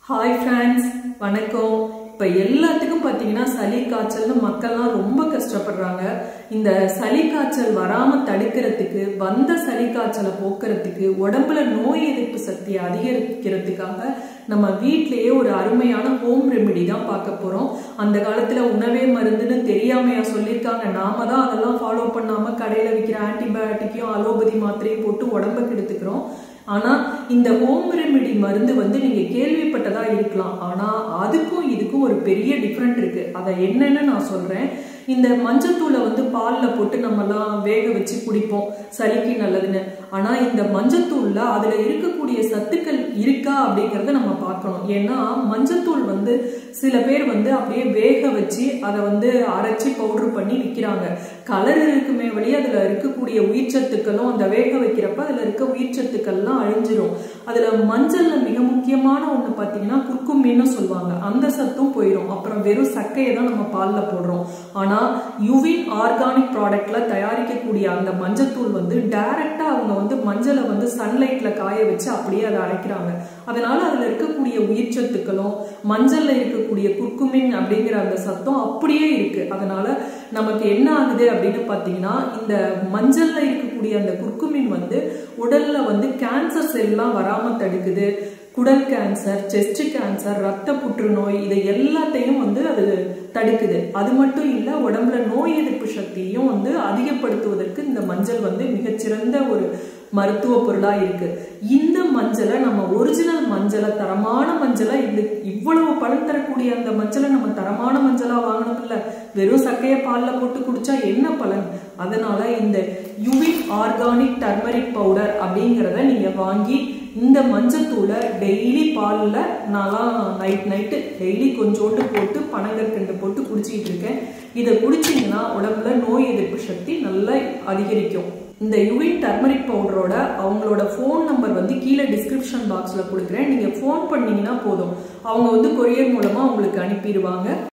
hi friends வணக்கம் இப்போ எல்லாத்துக்கும் பார்த்தீங்கன்னா சளி காய்ச்சல்னு மக்கள்லாம் ரொம்ப கஷ்டப்படுறாங்க இந்த சளி காய்ச்சல் வராமல் தடுக்கிறதுக்கு வந்த சளி காய்ச்சலை போக்குறதுக்கு உடம்புல நோய் எதிர்ப்பு சக்தியை அதிகரிக்கிறதுக்காக நம்ம வீட்டிலேயே ஒரு அருமையான ஹோம் ரெமெடி தான் பார்க்க போகிறோம் அந்த காலத்தில் உணவே மருந்துன்னு தெரியாமையா சொல்லியிருக்காங்க நாம தான் அதெல்லாம் ஃபாலோ பண்ணாமல் கடையில் விற்கிற ஆன்டிபயோட்டிக்கையும் அலோபதி மாத்திரையும் போட்டு உடம்ப கெடுத்துக்கிறோம் ஆனா இந்த ஹோம் ரெமெடி மருந்து வந்து நீங்க கேள்விப்பட்டதா இருக்கலாம் ஆனா அதுக்கும் இதுக்கும் ஒரு பெரிய டிஃப்ரெண்ட் இருக்கு அதை என்னன்னு நான் சொல்றேன் இந்த மஞ்சத்தூளை வந்து பால்ல போட்டு நம்மலாம் வேக வச்சு குடிப்போம் சளிக்கு நல்லதுன்னு ஆனா இந்த மஞ்சத்தூள்ல அதுல இருக்கக்கூடிய சத்துக்கள் இருக்கா அப்படிங்கறத நம்ம பார்க்கணும் ஏன்னா மஞ்சத்தூள் வந்து சில பேர் வந்து அப்படியே வேக வச்சு அதை வந்து அரைச்சி பவுடர் பண்ணி விற்கிறாங்க கலர் இருக்குமே வழி அதுல இருக்கக்கூடிய உயிர் சத்துக்களும் அந்த வேக வைக்கிறப்ப அதுல இருக்க உயிர் சத்துக்கள்லாம் அழிஞ்சிரும் அதுல மஞ்சள்ல மிக முக்கியமான ஒண்ணு பாத்தீங்கன்னா குர்க்குமின்னு சொல்லுவாங்க அந்த சத்தும் போயிடும் அப்புறம் வெறும் சக்கையை தான் நம்ம பால்ல போடுறோம் ஆனா யுவின் ஆர்கானிக் ப்ராடக்ட்ல தயாரிக்கக்கூடிய அந்த மஞ்சத்தூள் வந்து டைரக்டா அவங்க வந்து மஞ்சளை வந்து சன்லைட்ல காய வச்சு அப்படியே அதை அரைக்கிறாங்க அதனால அதுல இருக்கக்கூடிய உயிர் சத்துக்களும் மஞ்சள்ல இருக்கக்கூடிய குர்க்குமின் அப்படிங்கிற அந்த சத்தம் அப்படியே இருக்கு அதனால நமக்கு என்ன ஆகுது அப்படின்னு பாத்தீங்கன்னா இந்த மஞ்சள்ல இருக்கக்கூடிய அந்த குர்க்குமின் வந்து உடல்ல வந்து கேன்சர் செல்லாம் வராம தடுக்குது குடல் கேன்சர் செஸ்ட் கேன்சர் ரத்த புற்றுநோய் இதை எல்லாத்தையும் வந்து அது தடுக்குது அது மட்டும் இல்ல உடம்புல நோய் எதிர்ப்பு சக்தியையும் வந்து அதிகப்படுத்துவதற்கு இந்த மஞ்சள் வந்து மிகச்சிறந்த ஒரு மருத்துவ பொருளா இருக்கு இந்த மஞ்சளை நம்ம ஒரிஜினல் மஞ்சளை தரமான மஞ்சளை இந்த இவ்வளவு பலன் தரக்கூடிய அந்த மஞ்சளை நம்ம தரமான மஞ்சளா வாங்கணும் இல்ல வெறும் சக்கைய பால்ல போட்டு குடிச்சா என்ன பலன் அதனால இந்த யுவிக் ஆர்கானிக் டர்மரிக் பவுடர் அப்படிங்கிறத நீங்க வாங்கி இந்த மஞ்சத்தூளை டெய்லி பாலில் நான்லாம் நைட் நைட்டு டெய்லி கொஞ்சோண்டு போட்டு பனங்கற்கண்டு போட்டு குடிச்சிக்கிட்டு இருக்கேன் இதை குடிச்சிங்கன்னா உடம்புல நோய் எதிர்ப்பு சக்தி நல்லா அதிகரிக்கும் இந்த யுவின் டர்மரிக் பவுடரோட அவங்களோட ஃபோன் நம்பர் வந்து கீழே டிஸ்கிரிப்ஷன் பாக்ஸில் கொடுக்குறேன் நீங்கள் ஃபோன் பண்ணீங்கன்னா போதும் அவங்க வந்து கொரியர் மூலமாக உங்களுக்கு அனுப்பிடுவாங்க